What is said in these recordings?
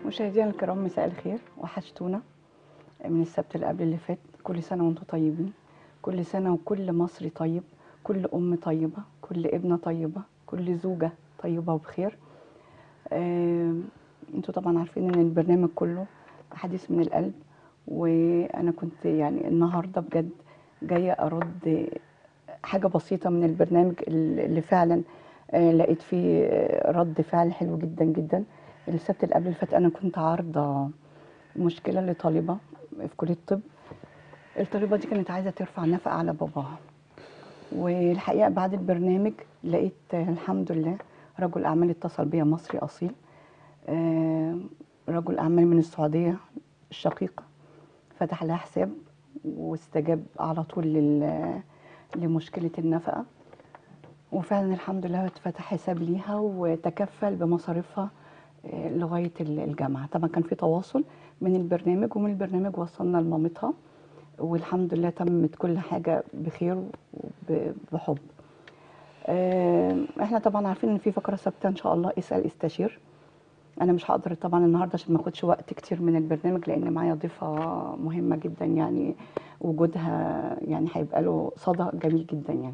مشاهدينا الكرام مساء الخير وحشتونا من السبت اللي قبل اللي فات كل سنة وانتم طيبين كل سنة وكل مصري طيب كل أم طيبة كل ابنة طيبة كل زوجة طيبة وبخير آه، انتوا طبعا عارفين ان البرنامج كله حديث من القلب وانا كنت يعني النهارده بجد جايه ارد حاجه بسيطه من البرنامج اللي فعلا آه، لقيت فيه آه، رد فعل حلو جدا جدا السبت اللي قبل اللي فات انا كنت عارضه مشكله لطالبه في كليه الطب الطالبه دي كانت عايزه ترفع نفقه على باباها والحقيقه بعد البرنامج لقيت آه، الحمد لله رجل اعمال اتصل بيا مصري اصيل آه، رجل اعمال من السعوديه الشقيقه فتح لها حساب واستجاب على طول لل- لمشكله النفقه وفعلا الحمد لله اتفتح حساب ليها وتكفل بمصاريفها آه، لغايه ال- الجامعه طبعا كان في تواصل من البرنامج ومن البرنامج وصلنا لمامتها والحمد لله تمت كل حاجه بخير وبحب آه، احنا طبعا عارفين ان في فقره ثابته ان شاء الله اسال استشير انا مش هقدر طبعا النهارده عشان ما اخدش وقت كتير من البرنامج لان معايا ضيفه مهمه جدا يعني وجودها يعني هيبقى له صدى جميل جدا يعني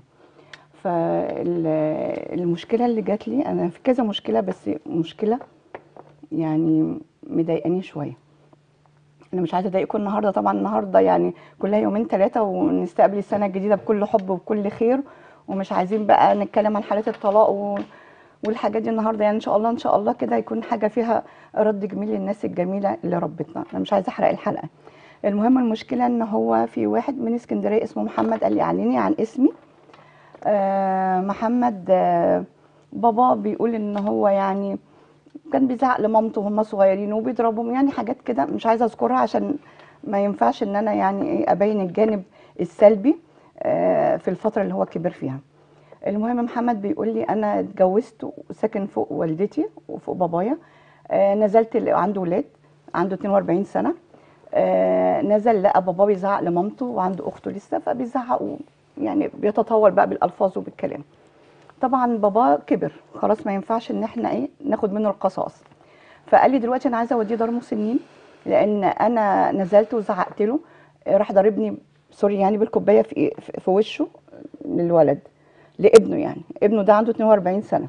فالمشكله اللي جات لي انا في كذا مشكله بس مشكله يعني مضايقاني شويه انا مش عايزه اضايقكم النهارده طبعا النهارده يعني كلها يومين ثلاثه ونستقبل السنه الجديده بكل حب وبكل خير ومش عايزين بقى نتكلم عن حالات الطلاق و... والحاجات دي النهارده يعني ان شاء الله ان شاء الله كده يكون حاجه فيها رد جميل للناس الجميله اللي ربتنا انا مش عايزه احرق الحلقه المهم المشكله ان هو في واحد من اسكندريه اسمه محمد قال لي اعلني عن اسمي آه محمد آه بابا بيقول ان هو يعني كان بيزعق لمامته وهم صغيرين وبيضربهم يعني حاجات كده مش عايزه اذكرها عشان ما ينفعش ان انا يعني إيه ابين الجانب السلبي آه، في الفتره اللي هو كبر فيها المهم محمد بيقول لي انا اتجوزت وساكن فوق والدتي وفوق بابايا آه، نزلت ل- عنده ولاد عنده 42 سنه آه، نزل لقى باباه بيزعق لمامته وعنده اخته لسه فبيزعق و- يعني بيتطور بقى بالالفاظ وبالكلام طبعا بابا كبر خلاص ما ينفعش ان احنا ايه ناخد منه القصاص فقال لي دلوقتي انا عايزه اوديه دار مسنين لان انا نزلت وزعقت له راح ضاربني سوري يعني بالكوبايه في في- في وشه للولد لابنه يعني ابنه ده عنده 42 سنه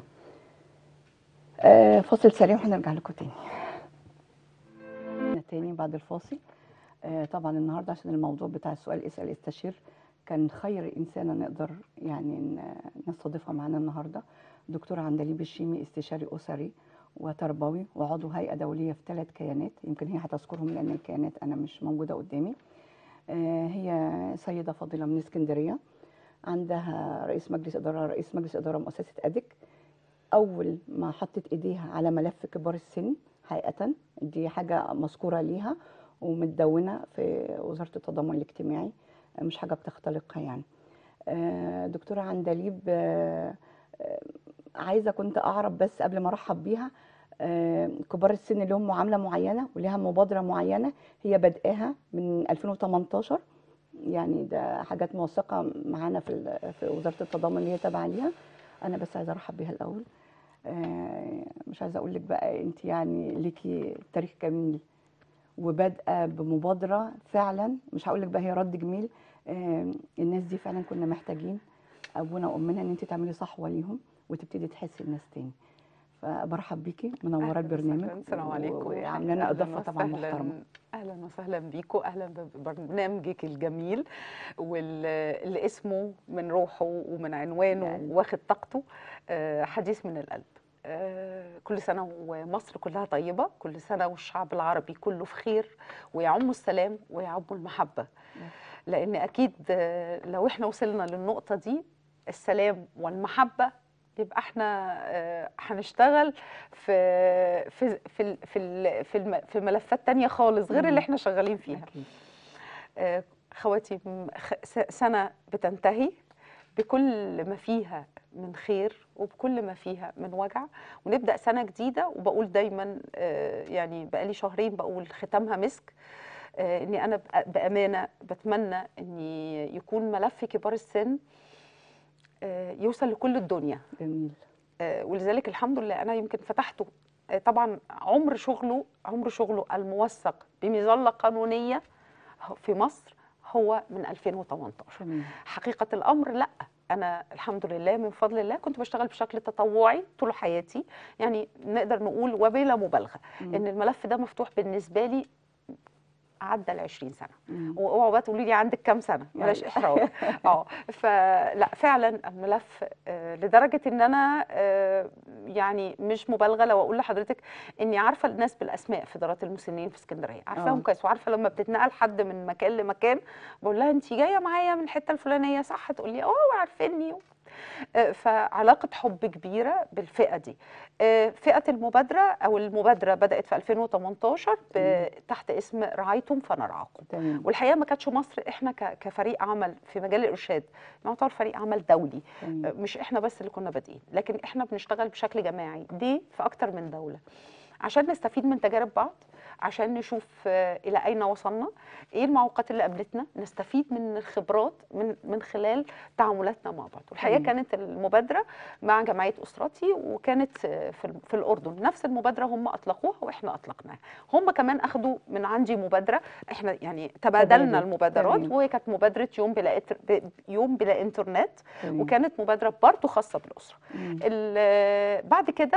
آه فاصل سريع وهنرجع لكم تاني تاني بعد الفاصل آه طبعا النهارده عشان الموضوع بتاع السؤال اسال استشير كان خير انسانه نقدر يعني ن- نستضيفها معانا النهارده دكتوره عندليب الشيمي استشاري اسري وتربوي وعضو هيئه دوليه في ثلاث كيانات يمكن هي هتذكرهم لان الكيانات انا مش موجوده قدامي آه هي سيده فاضله من اسكندريه عندها رئيس مجلس اداره رئيس مجلس اداره مؤسسه ادك اول ما حطت ايديها على ملف كبار السن حقيقه دي حاجه مذكوره ليها ومتدونه في وزاره التضامن الاجتماعي مش حاجه بتختلقها يعني آه، دكتوره عندليب آه، آه، عايزه كنت اعرف بس قبل ما ارحب بيها آه، كبار السن لهم معامله معينه ولها مبادره معينه هي بادئاها من 2018 يعني ده حاجات موثقه معانا في ال- في وزاره التضامن اللي هي تابعه ليها انا بس عايزه ارحب بيها الاول آه، مش عايزه اقول لك بقى انت يعني ليكي تاريخ جميل وبادئه بمبادره فعلا مش هقول لك بقى هي رد جميل آه، الناس دي فعلا كنا محتاجين ابونا وامنا ان انت تعملي صحوه ليهم وتبتدي تحسي الناس تاني فبرحب بيكي منوره أهلاً البرنامج وسهلاً. السلام عليكم وعامله لنا أهلاً اضافه طبعا وسهلاً. محترمه اهلا وسهلا بيكم اهلا ببرنامجك الجميل واللي اسمه من روحه ومن عنوانه يعني. واخد طاقته آه، حديث من القلب آه، كل سنه ومصر كلها طيبه كل سنه والشعب العربي كله في خير ويعم السلام ويعم المحبه لان اكيد آه، لو احنا وصلنا للنقطه دي السلام والمحبه يبقى احنا آه، هنشتغل في في في ال- في ال- في الم- في ملفات تانية خالص غير مم. اللي احنا شغالين فيها أكيد. آه، خواتيم خ- س- سنة بتنتهي بكل ما فيها من خير وبكل ما فيها من وجع ونبدأ سنة جديدة وبقول دايما آه، يعني بقالي شهرين بقول ختامها مسك آه، اني انا بأ- بامانه بتمنى ان يكون ملف كبار السن آه، يوصل لكل الدنيا جميل آه، ولذلك الحمد لله انا يمكن فتحته آه، طبعا عمر شغله عمر شغله الموثق بمظله قانونيه هو- في مصر هو من 2018 تمام حقيقه الامر لا انا الحمد لله من فضل الله كنت بشتغل بشكل تطوعي طول حياتي يعني نقدر نقول وبلا مبالغه مم. ان الملف ده مفتوح بالنسبه لي عدى ال 20 سنه مم. واوعوا بقى تقولي لي عندك كام سنه بلاش أيوة. احراج اه فلا فعلا الملف آه، لدرجه ان انا آه، يعني مش مبالغه لو اقول لحضرتك اني عارفه الناس بالاسماء في دارات المسنين في اسكندريه عارفاهم آه. كويس وعارفه لما بتتنقل حد من مكان لمكان بقول لها انت جايه معايا من الحته الفلانيه صح تقول لي اه عارفيني آه، فعلاقه حب كبيره بالفئه دي آه، فئه المبادره او المبادره بدات في 2018 ب- تحت اسم رعايتم فنرعاكم تمام والحقيقه ما كانتش مصر احنا ك- كفريق عمل في مجال الارشاد نعتبر فريق عمل دولي تمام مش احنا بس اللي كنا بادئين لكن احنا بنشتغل بشكل جماعي دي في اكتر من دوله عشان نستفيد من تجارب بعض عشان نشوف آه، الى اين وصلنا ايه المعوقات اللي قابلتنا نستفيد من الخبرات من من خلال تعاملاتنا مع بعض والحقيقه تمام. كانت المبادره مع جمعيه اسرتي وكانت آه، في ال- في الاردن نفس المبادره هم اطلقوها واحنا اطلقناها هم كمان اخذوا من عندي مبادره احنا يعني تبادلنا تبادل. المبادرات تمام. وهي كانت مبادره يوم بلا إتر- ب- يوم بلا انترنت تمام. وكانت مبادره برضه خاصه بالاسره مم. ال- بعد كده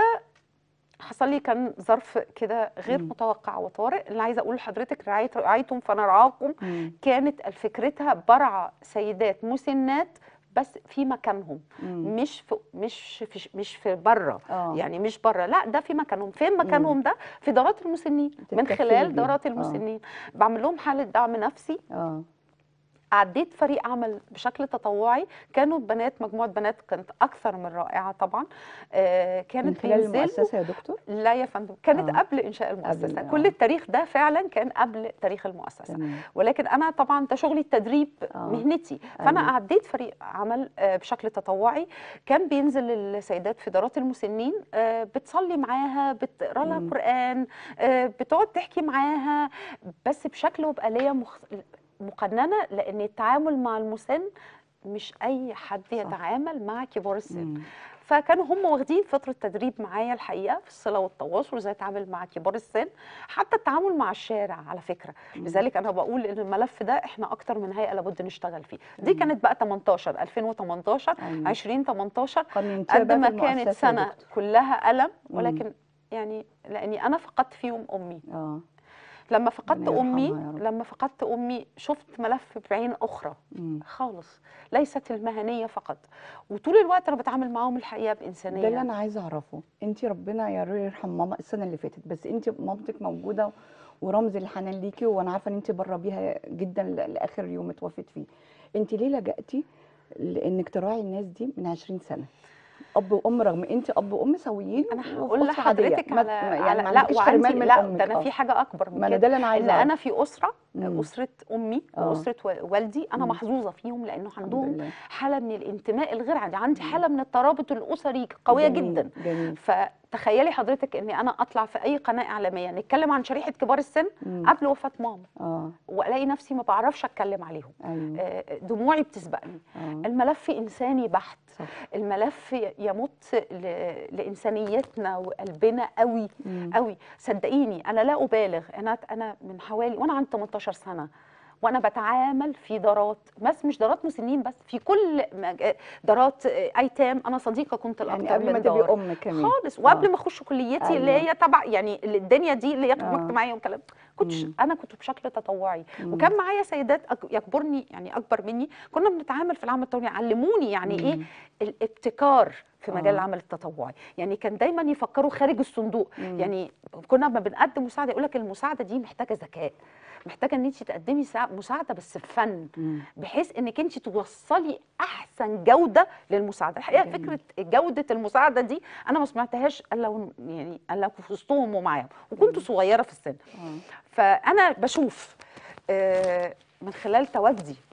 حصل لي كان ظرف كده غير مم. متوقع وطارئ اللي عايزه اقول لحضرتك رعايه رعايتم فنرعاكم مم. كانت فكرتها برع سيدات مسنات بس في مكانهم مم. مش في مش في مش في بره اه يعني مش بره لا ده في مكانهم فين مكانهم ده في دارات المسنين من تتكفلي خلال بيه. دارات آه. المسنين بعمل لهم حاله دعم نفسي اه عديت فريق عمل بشكل تطوعي كانوا بنات مجموعه بنات كانت اكثر من رائعه طبعا آه من كانت خلال بينزلوا المؤسسه يا دكتور لا يا فندم كانت آه. قبل انشاء المؤسسه قبل، كل آه. التاريخ ده فعلا كان قبل تاريخ المؤسسه تمام ولكن انا طبعا ده شغلي التدريب آه. مهنتي فانا أيوة. عديت فريق عمل آه، بشكل تطوعي كان بينزل السيدات في دارات المسنين آه، بتصلي معاها بتقرا لها مم. قران آه، بتقعد تحكي معاها بس بشكل وبآلية مخ... مقننه لان التعامل مع المسن مش اي حد يتعامل مع كبار السن مم. فكانوا هم واخدين فتره تدريب معايا الحقيقه في الصله والتواصل ازاي اتعامل مع كبار السن حتى التعامل مع الشارع على فكره مم. لذلك انا بقول ان الملف ده احنا اكتر من هيئه لابد نشتغل فيه دي مم. كانت بقى 18 2018 أيوة. 2018 قننتيها قد بقى ما في كانت المؤسسة يا سنه دكتور. كلها الم مم. ولكن يعني لاني انا فقدت فيهم امي اه لما فقدت ربنا امي يرحمها يا رب. لما فقدت امي شفت ملف بعين اخرى مم. خالص ليست المهنيه فقط وطول الوقت انا بتعامل معاهم الحقيقه بانسانيه ده اللي انا عايزه اعرفه انت ربنا يا رب يرحم ماما السنه اللي فاتت بس انت مامتك موجوده ورمز الحنان ليكي وانا عارفه ان انت بره بيها جدا ل- لاخر يوم اتوفت فيه انت ليه لجأتي لانك تراعي الناس دي من 20 سنه اب وام رغم انت اب وام سويين انا وفي هقول أسرة عادية. لحضرتك ما- على, ما- يعني على ما لا عندكيش وعندي حرمان من لا امك ده انا آه. في حاجه اكبر من ما انا كده ده اللي انا ان عايزه انا في اسره مم. اسره امي آه. واسره و- والدي انا مم. محظوظه فيهم لانه الحمد عندهم لله. حاله من الانتماء الغير عندي عندي مم. حاله من الترابط الاسري قويه جميل، جدا جميل فتخيلي حضرتك اني انا اطلع في اي قناه اعلاميه نتكلم عن شريحه كبار السن مم. قبل وفاه ماما اه والاقي نفسي ما بعرفش اتكلم عليهم ايوه آه، دموعي بتسبقني اه الملف انساني بحت صح الملف يمت ل- لانسانيتنا وقلبنا قوي مم. قوي صدقيني انا لا ابالغ انا انا من حوالي وانا عندي 18 سنه وانا بتعامل في دارات بس مش دارات مسنين بس في كل مج- دارات ايتام انا صديقه كنت يعني الاكثر قبل ما من تبقي دار ام كمان خالص وقبل آه. ما اخش كليتي اللي أيوة. هي تبع يعني الدنيا دي اللي هي تجمع آه. اجتماعيه وكلام كنتش مم. انا كنت بشكل تطوعي مم. وكان معايا سيدات أك- يكبرني يعني اكبر مني كنا بنتعامل في العمل التطوعي علموني يعني ايه مم. الابتكار في مجال آه. العمل التطوعي يعني كان دايما يفكروا خارج الصندوق مم. يعني كنا لما بنقدم مساعده يقول لك المساعده دي محتاجه ذكاء محتاجه ان انت تقدمي سا- مساعده بس بفن مم. بحيث انك انت توصلي احسن جوده للمساعده الحقيقه جميل. فكره جوده المساعده دي انا ما سمعتهاش الا ون- يعني الا في وسطهم ومعاهم وكنت صغيره في السن اه فانا بشوف آه، من خلال تواجدي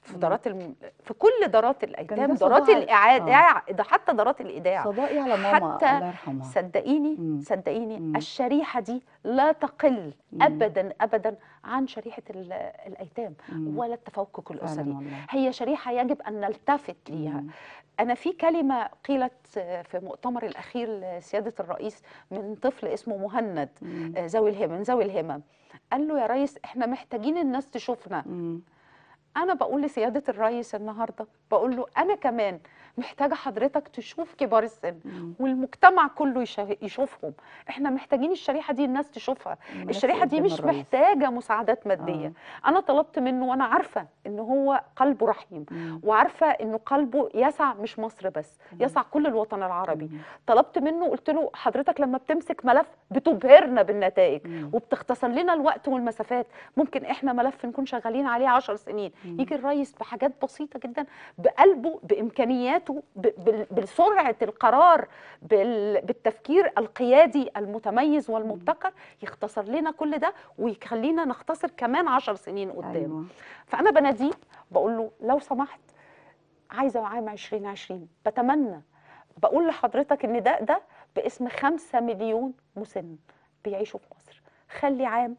في مم. دارات الم... في كل دارات كان الايتام ده دارات صداع- الاعاده ده حتى دارات الايداع صدائي على ماما حتى الله يرحمها صدقيني مم. صدقيني مم. الشريحه دي لا تقل مم. ابدا ابدا عن شريحه ال- الايتام مم. ولا التفكك فعلا الاسري والله هي شريحه يجب ان نلتفت ليها مم. انا في كلمه قيلت في مؤتمر الاخير لسياده الرئيس من طفل اسمه مهند مم. آه، ذوي الهمم ذوي الهمم قال له يا ريس احنا محتاجين الناس تشوفنا مم. انا بقول لسياده الرئيس النهارده بقول له انا كمان محتاجه حضرتك تشوف كبار السن مم. والمجتمع كله يشا- يشوفهم احنا محتاجين الشريحه دي الناس تشوفها الملف الشريحه دي قدام مش الرئيس. محتاجه مساعدات ماديه آه. انا طلبت منه وانا عارفه ان هو قلبه رحيم مم. وعارفه انه قلبه يسع مش مصر بس تمام. يسع كل الوطن العربي مم. طلبت منه قلت له حضرتك لما بتمسك ملف بتبهرنا بالنتائج مم. وبتختصر لنا الوقت والمسافات ممكن احنا ملف نكون شغالين عليه عشر سنين مم. يجي الرئيس بحاجات بسيطه جدا بقلبه بامكانياته ب- بال- بسرعه القرار بال- بالتفكير القيادي المتميز والمبتكر يختصر لنا كل ده ويخلينا نختصر كمان عشر سنين قدام ايوه فانا بناديه بقول له لو سمحت عايزه عام 2020 بتمنى بقول لحضرتك ان ده ده باسم 5 مليون مسن بيعيشوا في مصر خلي عام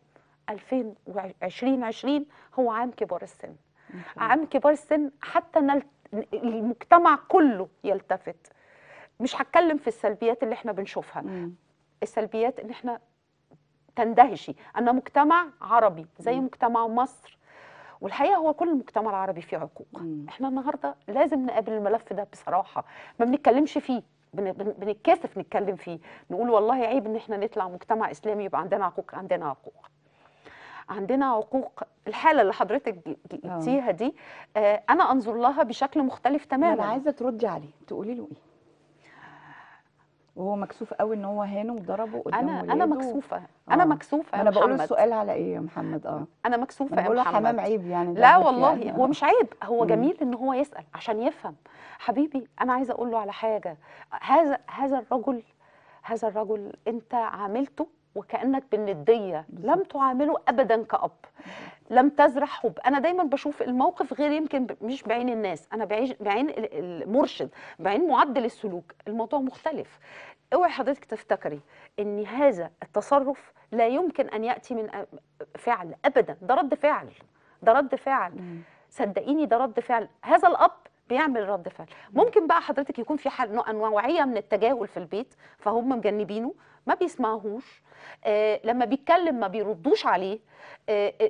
2020 هو عام كبار السن إن شاء الله. عام كبار السن حتى نلت... المجتمع كله يلتفت مش هتكلم في السلبيات اللي احنا بنشوفها مم. السلبيات ان احنا تندهشي ان مجتمع عربي زي مم. مجتمع مصر والحقيقه هو كل المجتمع العربي فيه عقوق مم. احنا النهارده لازم نقابل الملف ده بصراحه ما بنتكلمش فيه بن- بن- بنتكسف نتكلم فيه نقول والله عيب ان احنا نطلع مجتمع اسلامي يبقى عندنا عقوق عندنا عقوق عندنا عقوق الحاله اللي حضرتك ج- ج- آه. جبتيها دي آه، انا انظر لها بشكل مختلف ما تماما انا عايزه تردي عليه تقولي له ايه وهو مكسوف قوي ان هو هانه وضربه قدام انا انا ولاده. مكسوفه انا آه. مكسوفه ما يا انا بقول محمد السؤال على ايه يا محمد اه انا مكسوفه انا يا بقول له محمد حمام عيب يعني ده لا عيب والله يعني. هو مش عيب هو مم. جميل ان هو يسال عشان يفهم حبيبي انا عايزه اقول له على حاجه هذا هذا الرجل هذا الرجل انت عاملته وكانك بالنديه لم بالظبط. تعامله ابدا كاب لم تزرع حب انا دايما بشوف الموقف غير يمكن ب- مش بعين الناس انا بعيش بعين ال- المرشد بعين معدل السلوك الموضوع مختلف اوعي حضرتك تفتكري ان هذا التصرف لا يمكن ان ياتي من أ- فعل ابدا ده رد فعل ده رد فعل مم. صدقيني ده رد فعل هذا الاب بيعمل رد فعل ممكن بقى حضرتك يكون في حال نوع نوعيه من التجاهل في البيت فهم مجنبينه ما بيسمعهوش آه لما بيتكلم ما بيردوش عليه آه آه،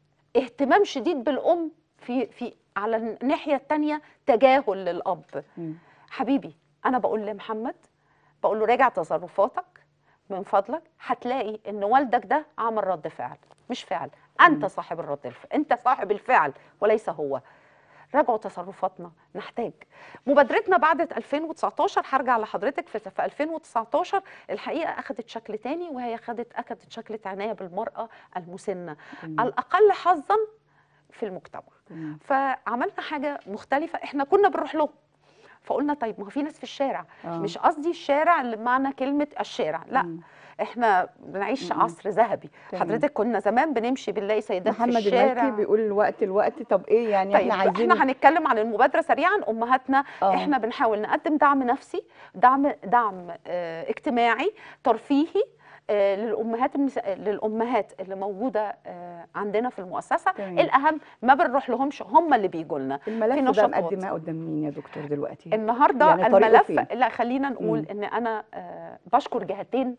اهتمام شديد بالام في في على الناحيه الثانيه تجاهل للاب مم. حبيبي انا بقول لمحمد بقول له راجع تصرفاتك من فضلك هتلاقي ان والدك ده عمل رد فعل مش فعل انت مم. صاحب الرد الفعل انت صاحب الفعل وليس هو راجعوا تصرفاتنا نحتاج مبادرتنا بعد 2019 هرجع لحضرتك في في 2019 الحقيقه اخذت شكل تاني وهي اخذت اخذت شكل عنايه بالمراه المسنه تمام. الاقل حظا في المجتمع تمام. فعملنا حاجه مختلفه احنا كنا بنروح لهم فقلنا طيب ما هو في ناس في الشارع آه. مش قصدي الشارع اللي بمعنى كلمه الشارع لا مم. احنا بنعيش م-م. عصر ذهبي تمام. حضرتك كنا زمان بنمشي بنلاقي سيدات في محمد الشارع المالكي بيقول الوقت الوقت طب ايه يعني طيب احنا عايزين احنا هنتكلم عن المبادره سريعا امهاتنا آه. احنا بنحاول نقدم دعم نفسي دعم دعم اه اجتماعي ترفيهي آه، للامهات النساء للامهات اللي موجوده آه، عندنا في المؤسسه تمام. الاهم ما بنروح لهمش هم اللي بيجوا لنا في الملف ده نشاطات. مقدماه قدام مين يا دكتور دلوقتي النهارده يعني طريقه الملف فين؟ لا خلينا نقول مم. ان انا آه، بشكر جهتين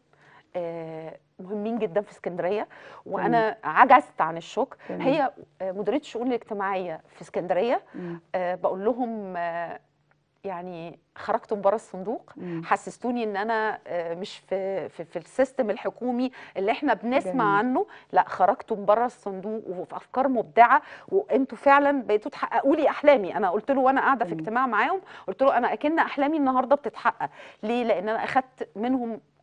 آه، مهمين جدا في اسكندريه وانا عجزت عن الشكر تمام. هي آه، مديريه الشؤون الاجتماعيه في اسكندريه مم. آه، بقول لهم آه، يعني خرجتم بره الصندوق مم. حسستوني ان انا آه، مش في في, في السيستم الحكومي اللي احنا بنسمع جميل. عنه لا خرجتم بره الصندوق وفي افكار مبدعه وانتوا فعلا بقيتوا تحققوا لي احلامي انا قلت له وانا قاعده في جميل. اجتماع معاهم قلت له انا اكن احلامي النهارده بتتحقق ليه لان انا اخدت منهم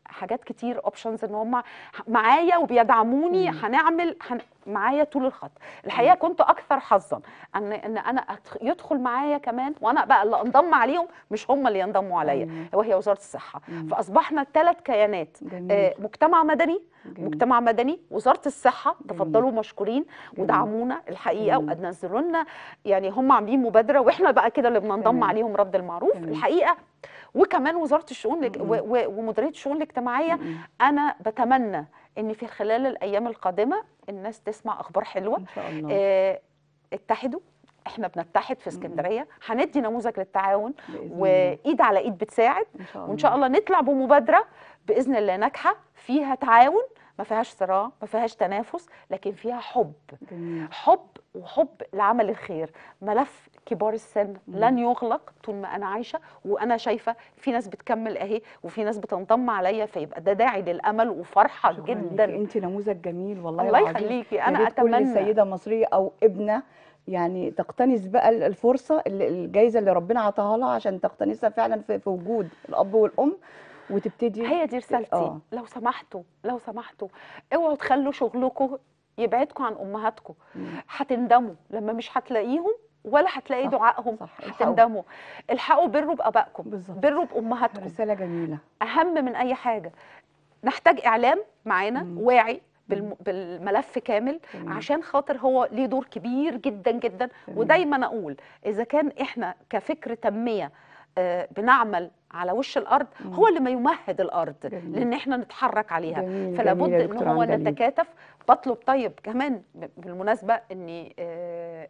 حاجات كتير اوبشنز ان هم معايا وبيدعموني مم. هنعمل هن... معايا طول الخط الحقيقه كنت اكثر حظا ان ان انا أدخ- يدخل معايا كمان وانا بقى اللي انضم عليهم مش هم اللي ينضموا عليا أيوة. وهي وزاره الصحه مم. فاصبحنا ثلاث كيانات جميل. آه، مجتمع مدني جميل. مجتمع مدني وزاره الصحه جميل. تفضلوا مشكورين جميل. ودعمونا الحقيقه جميل. ونزلوا لنا يعني هم عاملين مبادره واحنا بقى كده اللي بننضم تمام. عليهم رد المعروف تمام. الحقيقه وكمان وزاره الشؤون الاج- مم. و- و- ومديريه الشؤون الاجتماعيه مم. انا بتمنى ان في خلال الايام القادمه الناس تسمع اخبار حلوه ان شاء الله آه، اتحدوا احنا بنتحد في اسكندريه هندي نموذج للتعاون بإذن الله. وايد على ايد بتساعد ان شاء الله وان شاء الله نطلع بمبادره باذن الله ناجحه فيها تعاون ما فيهاش صراع ما فيهاش تنافس لكن فيها حب جميل حب وحب لعمل الخير ملف كبار السن مم. لن يغلق طول ما انا عايشه وانا شايفه في ناس بتكمل اهي وفي ناس بتنضم عليا فيبقى ده داعي للامل وفرحه شكراً جدا ليكي. انت نموذج جميل والله الله العظيم. يخليكي يا انا ريت كل اتمنى سيده مصريه او ابنه يعني تقتنص بقى ال- الفرصه اللي- الجايزه اللي ربنا عطاها لها عشان تقتنصها فعلا في في وجود الاب والام وتبتدي هي دي رسالتي آه. لو سمحتوا لو سمحتوا اوعوا تخلوا شغلكم يبعدكم عن امهاتكم مم. هتندموا لما مش هتلاقيهم ولا هتلاقي صح، دعائهم صح، الحقوا. هتندموا الحقوا بروا بابائكم بالظبط. بروا بامهاتكم رساله جميله اهم من اي حاجه نحتاج اعلام معانا مم. واعي بالم... بالملف كامل تمام. عشان خاطر هو ليه دور كبير جدا جدا تمام. ودايما اقول اذا كان احنا كفكر تنميه آه، بنعمل على وش الارض مم. هو اللي ما يمهد الارض جميل. لان احنا نتحرك عليها جميل فلا جميل بد يا ان دكتور هو عندليب. نتكاتف بطلب طيب كمان ب- بالمناسبه ان آه،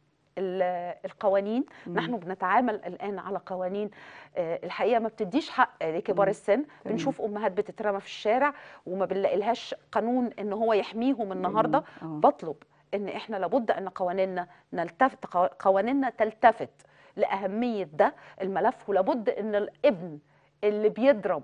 ال- القوانين مم. نحن بنتعامل الان على قوانين آه، الحقيقه ما بتديش حق لكبار مم. السن تمام. بنشوف امهات بتترمى في الشارع وما بنلاقي لهاش قانون ان هو يحميهم النهارده جميل. آه. بطلب ان احنا لابد ان قوانيننا نلتفت قو- قوانيننا تلتفت لاهميه ده الملف ولابد ان الابن اللي بيضرب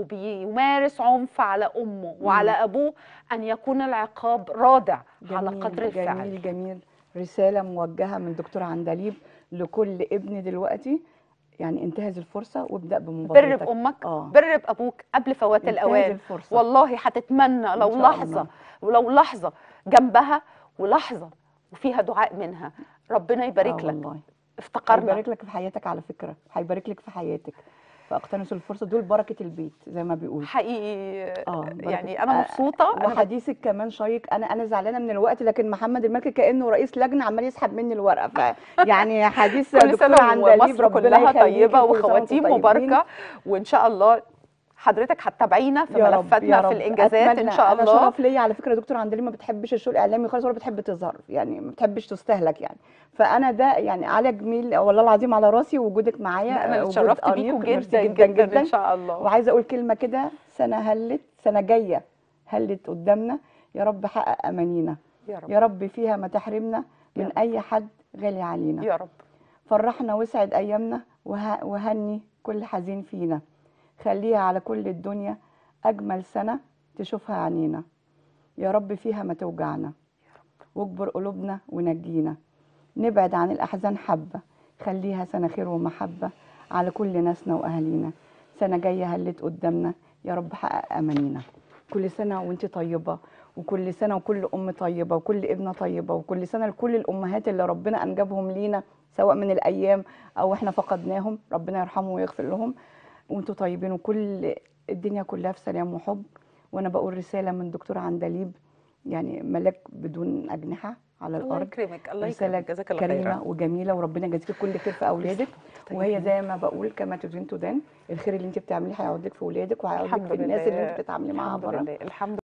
وبيمارس عنف على امه وعلى ابوه ان يكون العقاب رادع على جميل، قدر الفعل جميل جميل رسالة موجهة من دكتور عندليب لكل ابن دلوقتي يعني انتهز الفرصة وابدأ بر بمبادرتك بامك اه بر بابوك قبل فوات انتهز الاوان الفرصة والله هتتمنى لو شاء لحظه الله. ولو لحظه جنبها ولحظه وفيها دعاء منها ربنا آه يبارك لك والله افتقرنا هيبارك لك في حياتك على فكرة هيبارك لك في حياتك فاقتنصوا الفرصة دول بركة البيت زي ما بيقول حقيقي اه بركة- يعني انا آه، مبسوطه أنا وحديثك كمان شيق انا انا زعلانه من الوقت لكن محمد الملكي كانه رئيس لجنه عمال يسحب مني الورقه ف يعني حديث كل دكتور سنه عندليب ومصر ربنا كلها يخليكي، طيبه كل سنة وانتم وخواتيم طيبين. مباركه وان شاء الله حضرتك هتتابعينا في يا رب ملفاتنا يا في رب الانجازات ان أتمنى. شاء انا الله شرف ليا على فكره دكتور عندليب ما بتحبش الشغل الاعلامي خالص ولا بتحب تظهر يعني ما بتحبش تستهلك يعني فانا ده يعني على جميل والله العظيم على راسي وجودك معايا انا وجود اتشرفت أنيق. بيكم ميرسي جدا جدا ان شاء الله وعايزه اقول كلمه كده سنه هلت سنه جايه هلت قدامنا يا رب حقق امانينا يا رب يا رب فيها ما تحرمنا يا من رب. اي حد غالي علينا يا رب فرحنا وسعد ايامنا وه... وهني كل حزين فينا خليها على كل الدنيا اجمل سنه تشوفها عينينا يا رب فيها ما توجعنا واجبر قلوبنا ونجينا نبعد عن الاحزان حبه خليها سنه خير ومحبه على كل ناسنا واهالينا سنه جايه هلت قدامنا يا رب حقق امانينا كل سنه وانت طيبه وكل سنه وكل ام طيبه وكل ابنه طيبه وكل سنه لكل الامهات اللي ربنا انجبهم لينا سواء من الايام او احنا فقدناهم ربنا يرحمهم ويغفر لهم وانتوا طيبين وكل الدنيا كلها في سلام وحب وانا بقول رساله من دكتور عندليب يعني ملاك بدون اجنحه على الله الارض يكرمك الله رساله يكرمك جزاك الله كريمه خيرا وجميله وربنا يجازيك كل خير في اولادك وهي طيبين. زي ما بقول كما تدين تدان الخير اللي انت بتعمليه هيعود لك في اولادك وهيعود لك الحمد في الناس اللي لله. انت بتتعاملي معاها الحمد بره لله الحمد